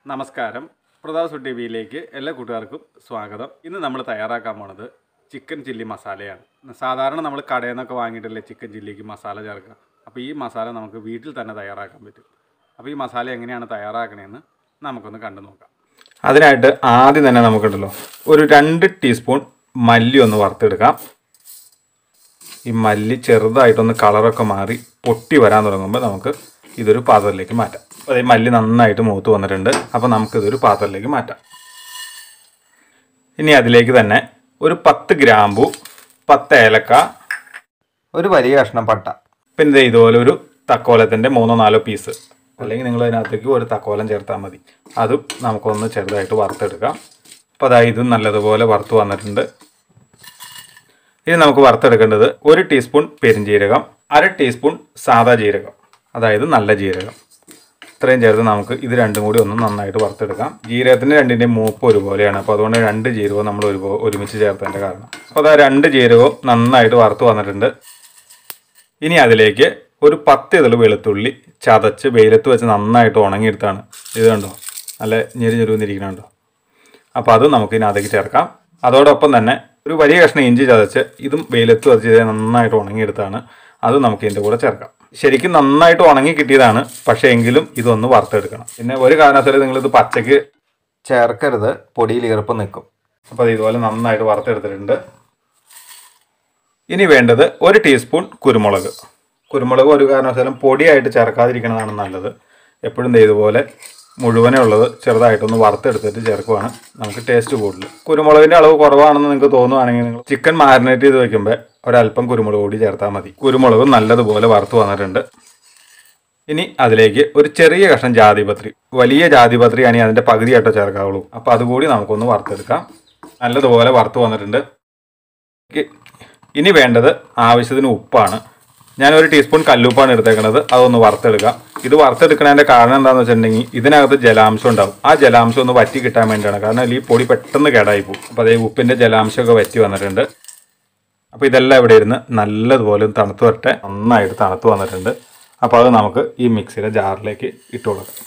നമസ്കാരം പ്രതാപ് ടി വിയിലേക്ക് എല്ലാ കൂട്ടുകാർക്കും സ്വാഗതം ഇന്ന് നമ്മൾ തയ്യാറാക്കാൻ പോണത് ചിക്കൻ ചില്ലി മസാലയാണ് സാധാരണ നമ്മൾ കടയിൽ നിന്നൊക്കെ വാങ്ങിയിട്ടല്ലേ ചിക്കൻ ചില്ലിക്ക് മസാല ചേർക്കുക അപ്പോൾ ഈ മസാല നമുക്ക് വീട്ടിൽ തന്നെ തയ്യാറാക്കാൻ പറ്റും അപ്പോൾ ഈ മസാല എങ്ങനെയാണ് തയ്യാറാക്കണതെന്ന് നമുക്കൊന്ന് കണ്ടു നോക്കാം അതിനായിട്ട് ആദ്യം തന്നെ നമുക്കുണ്ടല്ലോ ഒരു രണ്ട് ടീസ്പൂൺ മല്ലി ഒന്ന് വറുത്തെടുക്കാം ഈ മല്ലി ചെറുതായിട്ടൊന്ന് കളറൊക്കെ മാറി പൊട്ടി വരാൻ തുടങ്ങുമ്പോൾ നമുക്ക് ഇതൊരു പാത്രത്തിലേക്ക് മാറ്റാം അപ്പോൾ ഈ മല്ലി നന്നായിട്ട് മൂത്ത് വന്നിട്ടുണ്ട് അപ്പോൾ നമുക്കിതൊരു പാത്രത്തിലേക്ക് മാറ്റാം ഇനി അതിലേക്ക് തന്നെ ഒരു പത്ത് ഗ്രാമ്പു പത്ത് ഏലക്ക ഒരു വലിയ കഷ്ണം പട്ട പിന്നെ ദേ ഇതുപോലെ ഒരു തക്കോലത്തിൻ്റെ മൂന്നോ നാലോ പീസ് അല്ലെങ്കിൽ നിങ്ങൾ അതിനകത്തേക്ക് ഒരു തക്കോലം ചേർത്താൽ മതി അതും നമുക്കൊന്ന് ചെറുതായിട്ട് വറുത്തെടുക്കാം അപ്പോൾ അതായത് ഇത് നല്ലതുപോലെ വറുത്ത് വന്നിട്ടുണ്ട് ഇനി നമുക്ക് വറുത്തെടുക്കേണ്ടത് ഒരു ടീസ്പൂൺ പെരിഞ്ജീരകം അര ടീസ്പൂൺ സാദാ ജീരകം അതായത് നല്ല ജീരകം ഇത്രയും ചേർത്ത് നമുക്ക് ഇത് രണ്ടും കൂടി ഒന്ന് നന്നായിട്ട് വറുത്തെടുക്കാം ജീരകത്തിന് രണ്ടിൻ്റെയും മൂപ്പ് ഒരുപോലെയാണ് അപ്പോൾ അതുകൊണ്ട് രണ്ട് ജീരകവും നമ്മൾ ഒരു ഒരുമിച്ച് ചേർത്തതിൻ്റെ കാരണം അപ്പോൾ അത് ആ രണ്ട് ജീരകവും നന്നായിട്ട് വറുത്ത് വന്നിട്ടുണ്ട് ഇനി അതിലേക്ക് ഒരു പത്ത് ഇതൾ വെളുത്തുള്ളി ചതച്ച് വെയിലത്ത് വെച്ച് നന്നായിട്ട് ഉണങ്ങിയെടുത്താണ് ഇത് കണ്ടോ നല്ല ഞെരി ഞെരുന്നിരിക്കണുണ്ടോ അപ്പോൾ അത് നമുക്ക് ഇതിനകത്തേക്ക് ചേർക്കാം അതോടൊപ്പം തന്നെ ഒരു വലിയ കഷ്ണം ഇഞ്ചി ചതച്ച് ഇതും വെയിലത്ത് വെച്ച് ഇത് നന്നായിട്ട് ഉണങ്ങിയെടുത്താണ് അത് നമുക്ക് ഇതിൻ്റെ കൂടെ ചേർക്കാം ശരിക്കും നന്നായിട്ട് ഉണങ്ങി കിട്ടിയതാണ് പക്ഷേ എങ്കിലും ഇതൊന്ന് വറുത്തെടുക്കണം പിന്നെ ഒരു കാരണവശാലും നിങ്ങളിത് പച്ചയ്ക്ക് ചേർക്കരുത് പൊടിയിൽ ഈർപ്പം നിൽക്കും അപ്പോൾ അത് ഇതുപോലെ നന്നായിട്ട് വറുത്തെടുത്തിട്ടുണ്ട് ഇനി വേണ്ടത് ഒരു ടീസ്പൂൺ കുരുമുളക് കുരുമുളക് ഒരു കാരണവശാലും പൊടിയായിട്ട് ചേർക്കാതിരിക്കുന്നതാണ് നല്ലത് എപ്പോഴും ദേ ഇതുപോലെ മുഴുവനേ ഉള്ളത് ചെറുതായിട്ടൊന്ന് വറുത്തെടുത്തിട്ട് ചേർക്കുവാണ് നമുക്ക് ടേസ്റ്റ് കൂടുതൽ കുരുമുളകിൻ്റെ അളവ് കുറവാണെന്ന് നിങ്ങൾക്ക് തോന്നുവാണെങ്കിൽ നിങ്ങൾ ചിക്കൻ മാരിനേറ്റ് ചെയ്ത് വെക്കുമ്പോൾ ഒരല്പം കുരുമുളക് കൂടി ചേർത്താൽ മതി കുരുമുളക് നല്ലതുപോലെ വറുത്ത് വന്നിട്ടുണ്ട് ഇനി അതിലേക്ക് ഒരു ചെറിയ കഷ്ണം ജാതിപത്രി വലിയ ജാതിപത്രി ആണെങ്കിൽ അതിൻ്റെ പകുതിയായിട്ടോ ചേർക്കാവുള്ളൂ അപ്പോൾ അതുകൂടി നമുക്കൊന്ന് വറുത്തെടുക്കാം നല്ലതുപോലെ വറുത്ത് വന്നിട്ടുണ്ട് ഇ- ഇനി വേണ്ടത് ആവശ്യത്തിന് ഉപ്പാണ് ഞാൻ ഒരു ടീസ്പൂൺ കല്ലുപ്പാണ് എടുത്തേക്കുന്നത് അതൊന്ന് വറുത്തെടുക്കാം ഇത് വറുത്തെടുക്കുന്നതിൻ്റെ കാരണം എന്താണെന്ന് വെച്ചിട്ടുണ്ടെങ്കിൽ ഇതിനകത്ത് ജലാംശം ഉണ്ടാവും ആ ജലാംശം ഒന്ന് വറ്റി കിട്ടാൻ വേണ്ടിയാണ് കാരണം ഈ പൊടി പെട്ടെന്ന് കേടായി പോകും അപ്പോൾ അതേ ഉപ്പിൻ്റെ ജലാംശമൊക്കെ വറ്റി വന്നിട്ടുണ്ട് അപ്പോൾ ഇതെല്ലാം ഇവിടെ ഇരുന്ന് നല്ലതുപോലെ ഒന്ന് തണുത്ത് വരട്ടെ നന്നായിട്ട് തണുത്ത് വന്നിട്ടുണ്ട് അപ്പോൾ അത് നമുക്ക് ഈ മിക്സിയുടെ ജാറിലേക്ക് ഇട്ട് കൊടുക്കാം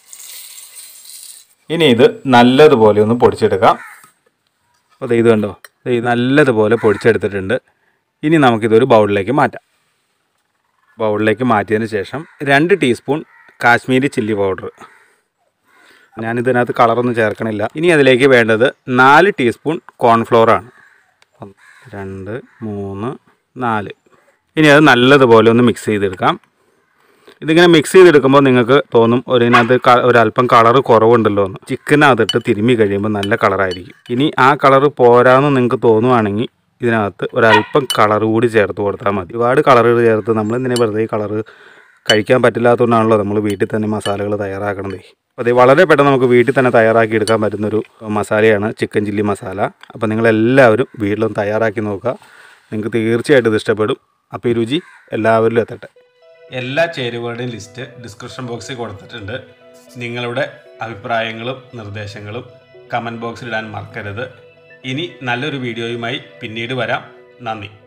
ഇനി ഇത് നല്ലതുപോലെ ഒന്ന് പൊടിച്ചെടുക്കാം അപ്പോൾ ദേ ഇത് കണ്ടോ ദേ ഇത് നല്ലതുപോലെ പൊടിച്ചെടുത്തിട്ടുണ്ട് ഇനി നമുക്കിതൊരു ബൗളിലേക്ക് മാറ്റാം ബൗളിലേക്ക് മാറ്റിയതിന് ശേഷം രണ്ട് ടീസ്പൂൺ കാശ്മീരി ചില്ലി പൗഡർ ഞാനിതിനകത്ത് കളറൊന്നും ചേർക്കണില്ല ഇനി അതിലേക്ക് വേണ്ടത് നാല് ടീസ്പൂൺ കോൺഫ്ലോറാണ് ഒന്ന്, രണ്ട് മൂന്ന് നാല് ഇനി അത് നല്ലതുപോലെ ഒന്ന് മിക്സ് ചെയ്തെടുക്കാം ഇതിങ്ങനെ മിക്സ് ചെയ്തെടുക്കുമ്പോൾ നിങ്ങൾക്ക് തോന്നും ഒരിനകത്ത് ക- ഒരല്പം കളറ് കുറവുണ്ടല്ലോ എന്ന് ചിക്കനകത്തിട്ട് തിരുമ്മി കഴിയുമ്പോൾ നല്ല കളറായിരിക്കും ഇനി ആ കളറ് പോരാന്ന് നിങ്ങൾക്ക് തോന്നുവാണെങ്കിൽ ഇതിനകത്ത് ഒരല്പം കളർ കൂടി ചേർത്ത് കൊടുത്താൽ മതി ഒരുപാട് കളറുകൾ ചേർത്ത് നമ്മൾ എന്തിനാ വെറുതെ ഈ കളറ് കഴിക്കാൻ പറ്റില്ലാത്തതുകൊണ്ടാണല്ലോ നമ്മൾ വീട്ടിൽ തന്നെ മസാലകൾ തയ്യാറാക്കണത് അപ്പോൾ അത് വളരെ പെട്ടെന്ന് നമുക്ക് വീട്ടിൽ തന്നെ തയ്യാറാക്കി എടുക്കാൻ പറ്റുന്നൊരു മസാലയാണ് ചിക്കൻ ചില്ലി മസാല അപ്പോൾ നിങ്ങളെല്ലാവരും വീട്ടിലൊന്ന് തയ്യാറാക്കി നോക്കുക നിങ്ങൾക്ക് തീർച്ചയായിട്ടും ഇത് ഇഷ്ടപ്പെടും അപ്പോൾ ഈ രുചി എല്ലാവരിലും എത്തട്ടെ എല്ലാ ചേരുവകളുടെയും ലിസ്റ്റ് ഡിസ്ക്രിപ്ഷൻ ബോക്സിൽ കൊടുത്തിട്ടുണ്ട് നിങ്ങളുടെ അഭിപ്രായങ്ങളും നിർദ്ദേശങ്ങളും കമൻറ്റ് ബോക്സിൽ ഇടാൻ മറക്കരുത് ഇനി നല്ലൊരു വീഡിയോയുമായി പിന്നീട് വരാം നന്ദി